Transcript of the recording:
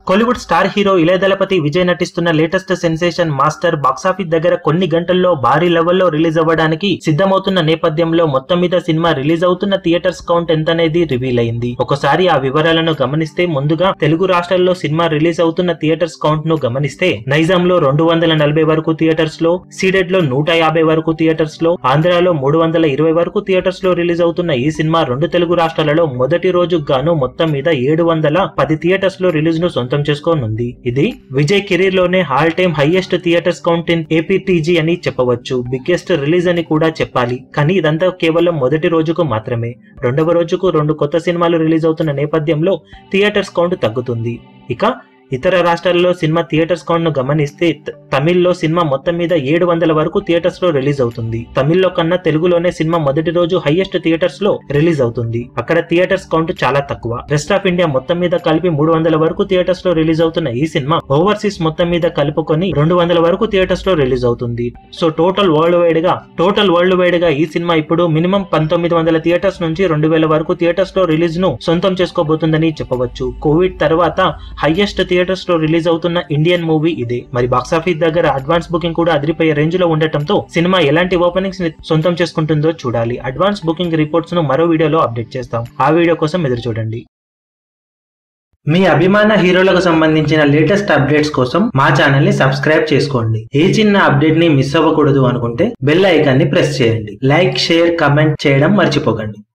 Kollywood star hero Ilayathalapathy Vijay నటిస్తున్న latest sensation master box office దగ్గర కొన్ని గంటల్లో భారీ లెవెల్లో రిలీజ్ అవ్వడానికి సిద్ధమవుతున్న నేపథ్యంలో మొత్తం మీద సినిమా రిలీజ్ అవుతున్న థియేటర్స్ కౌంట్ ఎంతనేది రివీల్ అయింది ఒకసారి ఆ వివరాలను గమనిస్తే ముందుగా తెలుగు రాష్ట్రాల్లో సినిమా రిలీజ్ అవుతున్న థియేటర్స్ కౌంట్ ను గమనిస్తే నైజాం లో రెండు వందల నలభై వరకు థియేటర్స్ లో సీడెడ్ లో నూట యాభై వరకు థియేటర్స్ లో ఆంధ్రాలో మూడు వందల ఇరవై వరకు థియేటర్స్ లో రిలీజ్ అవుతున్న ఈ సినిమా రెండు తెలుగు రాష్ట్రాలలో మొదటి రోజు గాను మొత్తం మీద ఏడు వందల పది థియేటర్స్ లో రిలీజ్ ను సొంతం చేసుకోనుంది ఇది విజయ్ కెరీర్ లోనే all time highest theatres count in AP TG అని చెప్పవచ్చు బిగ్గెస్ట్ రిలీజ్ అని కూడా చెప్పాలి కానీ ఇదంతా కేవలం మొదటి రోజుకు మాత్రమే రెండవ రోజుకు రెండు కొత్త సినిమాలు రిలీజ్ అవుతున్న నేపథ్యంలో థియేటర్స్ కౌంట్ తగ్గుతుంది ఇక ఇతర రాష్ట్రాల్లో సినిమా థియేటర్స్ కౌంట్ ను గమనిస్తే త- తమిళ్లో సినిమా మొత్తం మీద ఏడు వందల వరకు థియేటర్స్ లో రిలీజ్ అవుతుంది తమిళ్లో కన్నా తెలుగులోనే సినిమా మొదటి రోజు హైయెస్ట్ థియేటర్స్ లో రిలీజ్ అవుతుంది అక్కడ థియేటర్స్ కౌంట్ చాలా తక్కువ రెస్ట్ ఆఫ్ ఇండియా మొత్తం మీద కలిపి మూడు వందల వరకు థియేటర్స్ లో రిలీజ్ అవుతున్న ఈ సినిమా ఓవర్సీస్ మొత్తం మీద కలుపుకొని రెండు వందల వరకు థియేటర్స్ లో రిలీజ్ అవుతుంది సో టోటల్ వరల్డ్ వైడ్ గా టోటల్ వరల్డ్ వైడ్ గా ఈ సినిమా ఇప్పుడు మినిమం పంతొమ్మిది వందల థియేటర్స్ నుంచి రెండు వేల వరకు థియేటర్స్ లో రిలీజ్ ను సొంతం చేసుకోబోతుందని చెప్పవచ్చు కోవిడ్ తర్వాత హైయెస్ట్ థియేటర్స్ లో రిలీజ్ అవుతున్న ఇండియన్ మూవీ ఇదే మరి బాక్సాఫీస్ దగ్గర అడ్వాన్స్ బుకింగ్ కూడా అదిరిపోయే రేంజ్ లో ఉండటంతో సినిమా ఎలాంటి ఓపెనింగ్స్ ని సొంతం చేసుకుంటుందో చూడాలి అడ్వాన్స్ బుకింగ్ రిపోర్ట్స్ ను మరో వీడియోలో అప్డేట్ చేస్తాం ఆ వీడియో కోసం ఎదురు చూడండి మీ అభిమాన హీరోలకు సంబంధించిన లేటెస్ట్ అప్డేట్స్ కోసం మా ఛానల్ ని సబ్స్క్రైబ్ చేసుకోండి ఏ చిన్న అప్డేట్ ని మిస్ అవ్వకూడదు అనుకుంటే బెల్ ఐకాన్ ని ప్రెస్ చేయండి లైక్ షేర్ కమెంట్ చేయడం మర్చిపోకండి